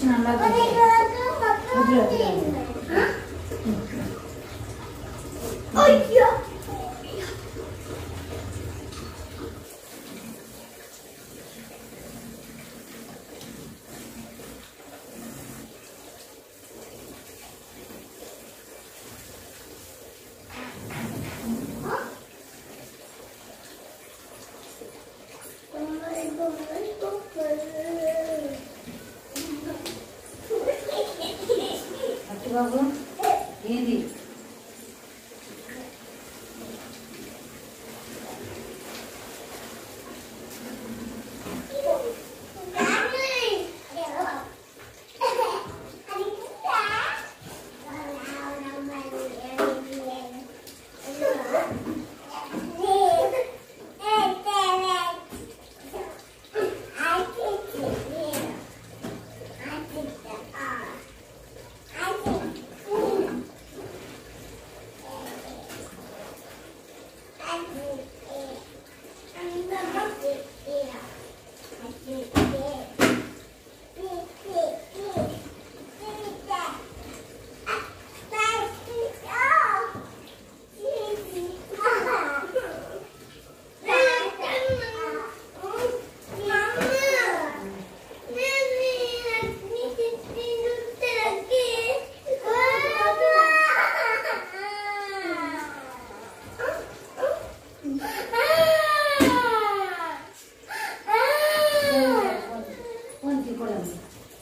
కృష్ణ అలా వదిలే, వదిలే. అయ్యో అట్టి బాబు ఏంది ఫోన్ కూడా ఉంది.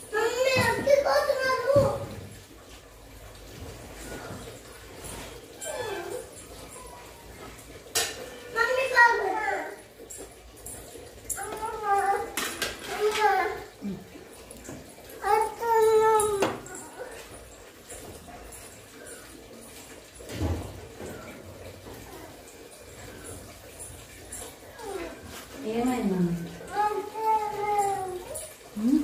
ఏమైందమ్మా ఉమ్?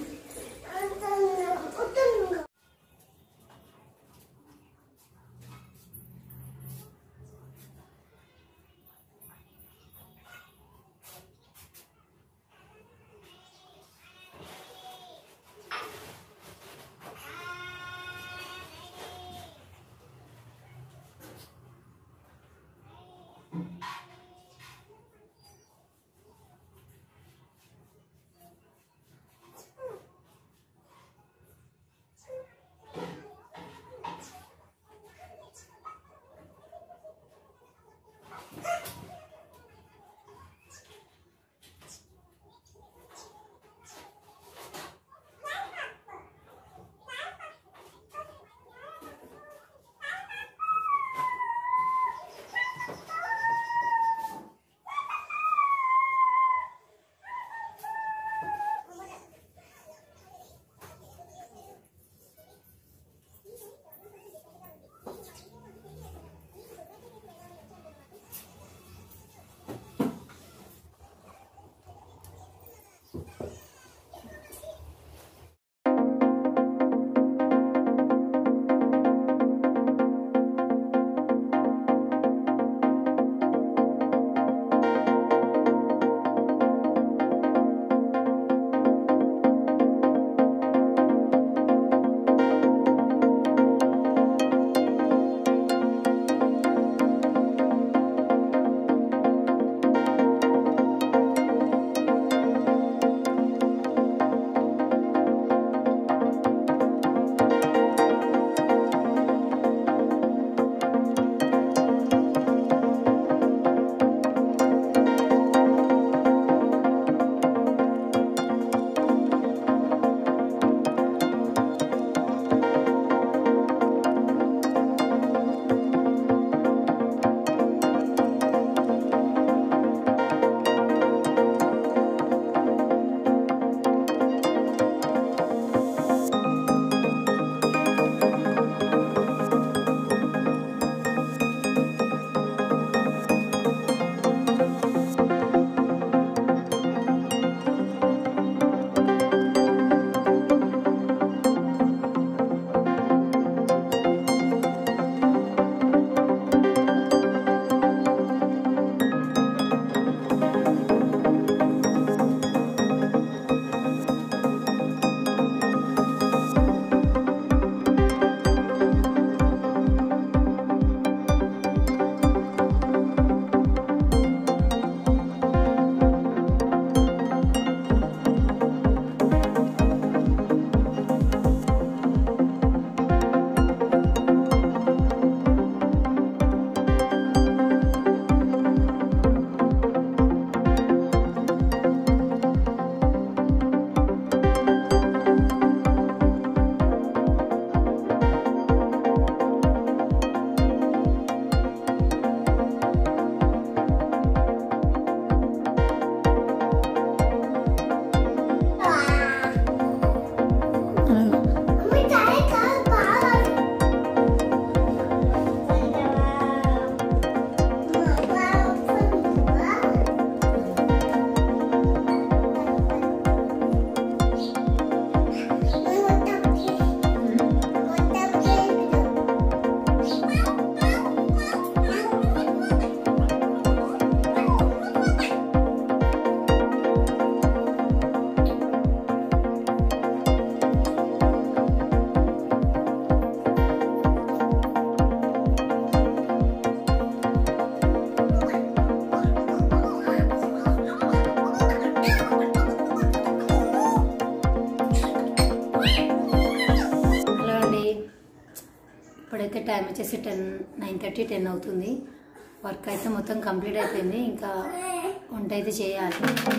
టైం వచ్చేసి టెన్ నైన్ థర్టీ టెన్ అవుతుంది వర్క్ అయితే మొత్తం కంప్లీట్ అయిపోయింది ఇంకా వంట అయితే చేయాలి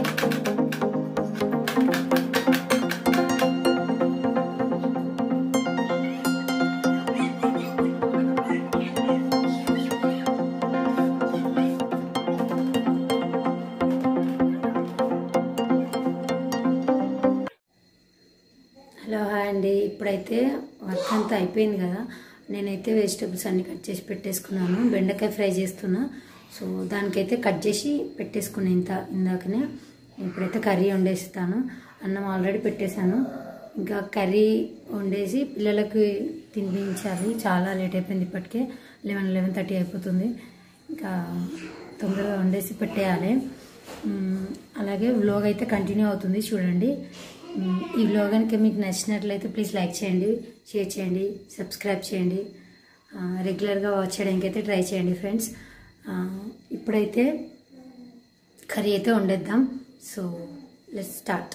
హలో హాయ్ అండి ఇప్పుడైతే వర్క్ అంతా అయిపోయింది కదా నేనైతే వెజిటబుల్స్ అన్ని కట్ చేసి పెట్టేసుకున్నాను బెండకాయ ఫ్రై చేస్తున్నా సో దానికైతే కట్ చేసి పెట్టేసుకున్నా ఇంత ఇందాకనే ఇప్పుడైతే కర్రీ వండేస్తాను అన్నం ఆల్రెడీ పెట్టేశాను ఇంకా కర్రీ వండేసి పిల్లలకు తినిపించాలి చాలా లేట్ అయిపోయింది ఇప్పటికే లెవెన్ లెవెన్ థర్టీ అయిపోతుంది ఇంకా తొందరగా వండేసి పెట్టేయాలి మ్మ్, అలాగే వ్లాగ్ అయితే కంటిన్యూ అవుతుంది చూడండి మ్మ్, ఈ వ్లాగ్ కనుక మీకు నచ్చినట్లయితే ప్లీజ్ లైక్ చేయండి షేర్ చేయండి సబ్స్క్రైబ్ చేయండి ఆ, రెగ్యులర్గా వాచ్ చేయడానికి అయితే ట్రై చేయండి ఫ్రెండ్స్ ఆ, ఇప్పుడైతే కర్రీ అయితే వండేద్దాం సో లెట్ స్టార్ట్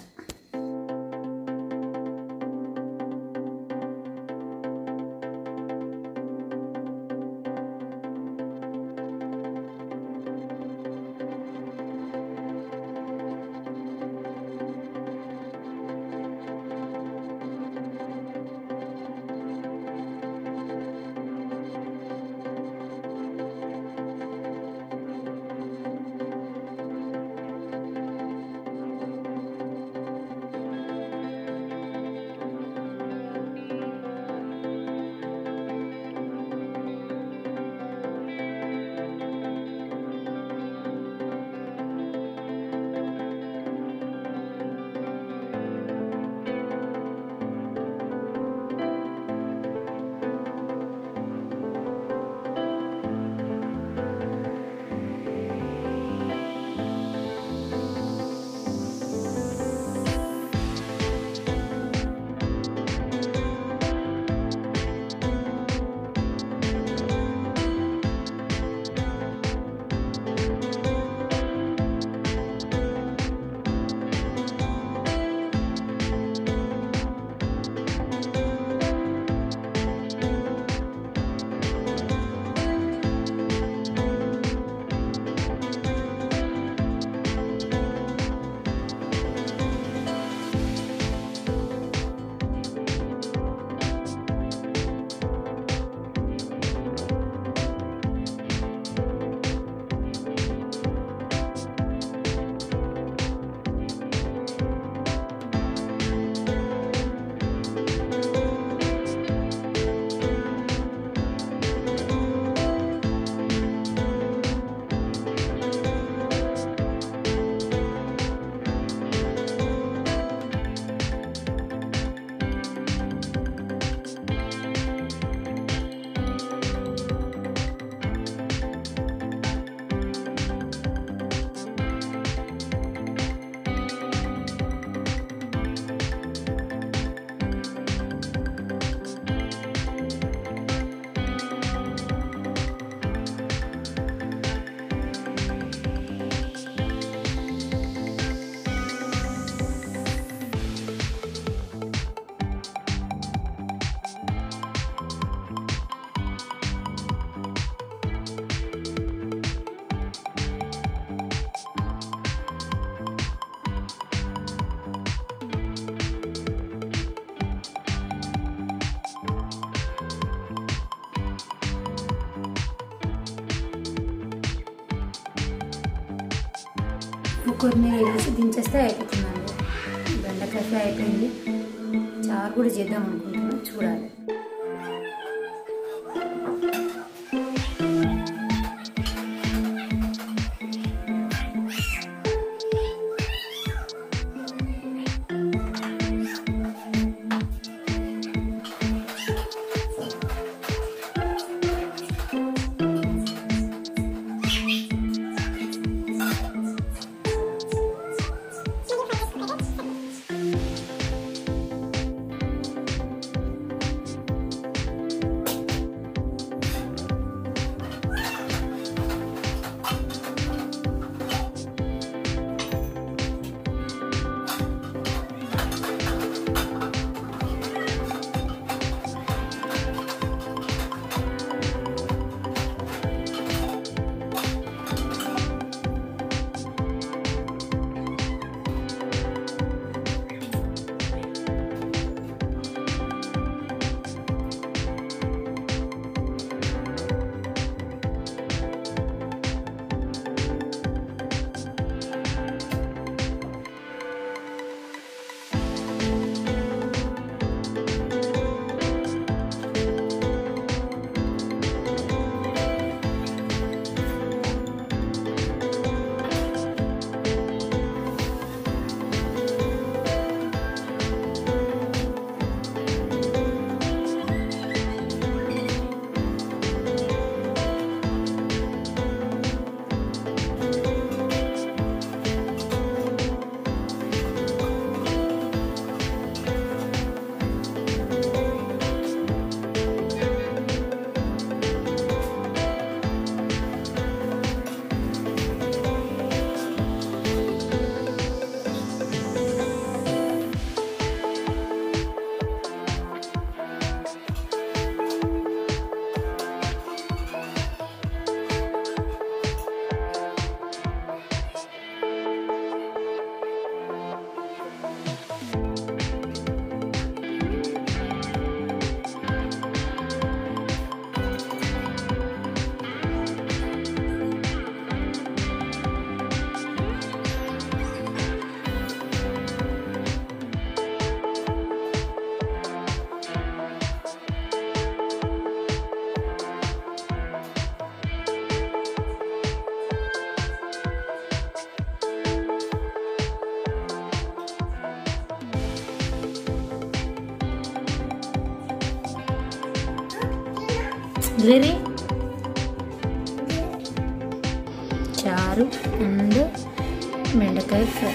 కొత్తిమీర వేసి దించేస్తే అయిపోతుందండి బెండకాయ ఫ్రై అయిపోయింది చారు కూడా చేద్దాం అనుకుంటున్నాం చూడాలి గ్రేవీ చారు అండ్ బెండకాయ ఫ్రై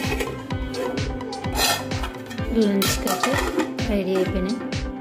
లంచ్కి అయితే రెడీ అయిపోయినాయి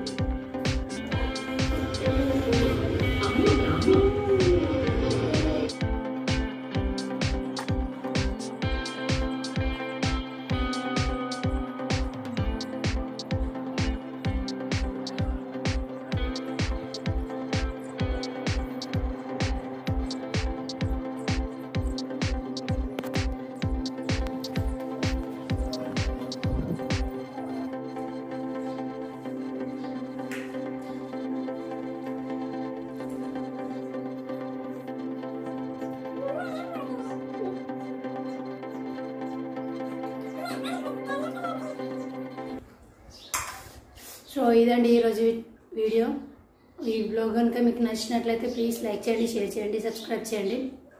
సో ఇదండి ఈరోజు వీడియో ఈ బ్లాగ్ కనుక మీకు నచ్చినట్లయితే ప్లీజ్ లైక్ చేయండి షేర్ చేయండి సబ్స్క్రైబ్ చేయండి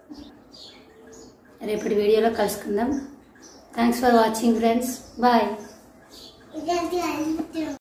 రేపటి వీడియోలో కలుసుకుందాం thanks for watching friends bye ఇదంతా